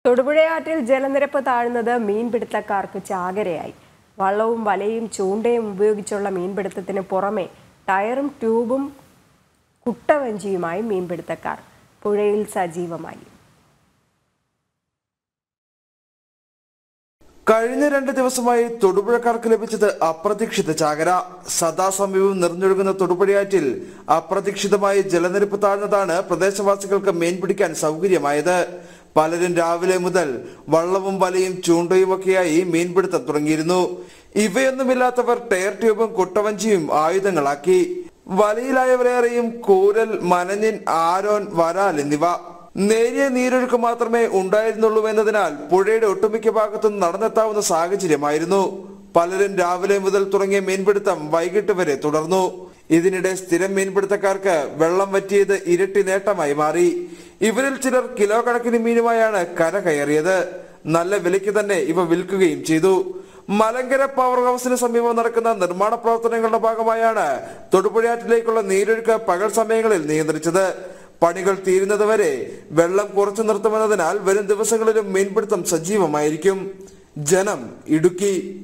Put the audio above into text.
തൊടുപുഴയാറ്റിൽ ജലനിരപ്പ് താഴ്ന്നത് മീൻപിടുത്തക്കാർക്ക് ചാകരയായി വള്ളവും വലയും ചൂണ്ടയും ഉപയോഗിച്ചുള്ള മീൻപിടുത്തത്തിന് പുറമെ ടയറും ട്യൂബും കുട്ടവഞ്ചിയുമായി മീൻപിടുത്തക്കാർ പുഴയിൽ സജീവമായി കഴിഞ്ഞ രണ്ട് ദിവസമായി തൊടുപുഴക്കാർക്ക് ലഭിച്ചത് അപ്രതീക്ഷിത ചാകര സദാസമയവും നിറഞ്ഞൊഴുകുന്ന തൊടുപുഴയാറ്റിൽ അപ്രതീക്ഷിതമായി ജലനിരപ്പ് താഴ്ന്നതാണ് പ്രദേശവാസികൾക്ക് മീൻ പിടിക്കാൻ സൗകര്യമായത് പലരും രാവിലെ മുതൽ വള്ളവും വലയും ചൂണ്ടയുമൊക്കെയായി മീൻപിടുത്തം തുടങ്ങിയിരുന്നു ഇവയൊന്നുമില്ലാത്തവർ ടയർ ട്യൂബും കുട്ടവഞ്ചിയും ആയുധങ്ങളാക്കി വലയിലായവരേറെയും കൂരൽ മനഞ്ഞിൻ ആരോൻ വരാൽ എന്നിവ നേരിയ നീരൊഴുക്ക് മാത്രമേ ഉണ്ടായിരുന്നുള്ളൂ എന്നതിനാൽ പുഴയുടെ ഒട്ടുമിക്ക ഭാഗത്തും നടന്നെത്താവുന്ന സാഹചര്യമായിരുന്നു പലരും രാവിലെ മുതൽ തുടങ്ങിയ മീൻപിടുത്തം വൈകിട്ട് വരെ തുടർന്നു ഇതിനിടെ സ്ഥിരം മീൻപിടുത്തക്കാർക്ക് വെള്ളം വറ്റിയത് ഇരട്ടി നേട്ടമായി മാറി ഇവരിൽ ചിലർ കിലോ കണക്കിന് മീനുമായാണ് കര കയറിയത് നല്ല വിലയ്ക്ക് തന്നെ ഇവ വിൽക്കുകയും ചെയ്തു മലങ്കര പവർ ഹൗസിന് സമീപം നടക്കുന്ന നിർമ്മാണ പ്രവർത്തനങ്ങളുടെ ഭാഗമായാണ് തൊടുപുഴയാറ്റിലേക്കുള്ള നീരൊഴുക്ക് പകൽ സമയങ്ങളിൽ നിയന്ത്രിച്ചത് പണികൾ തീരുന്നതുവരെ വെള്ളം കുറച്ചു നിർത്തുമെന്നതിനാൽ വരും ദിവസങ്ങളിലും മീൻപിടുത്തം സജീവമായിരിക്കും ജനം ഇടുക്കി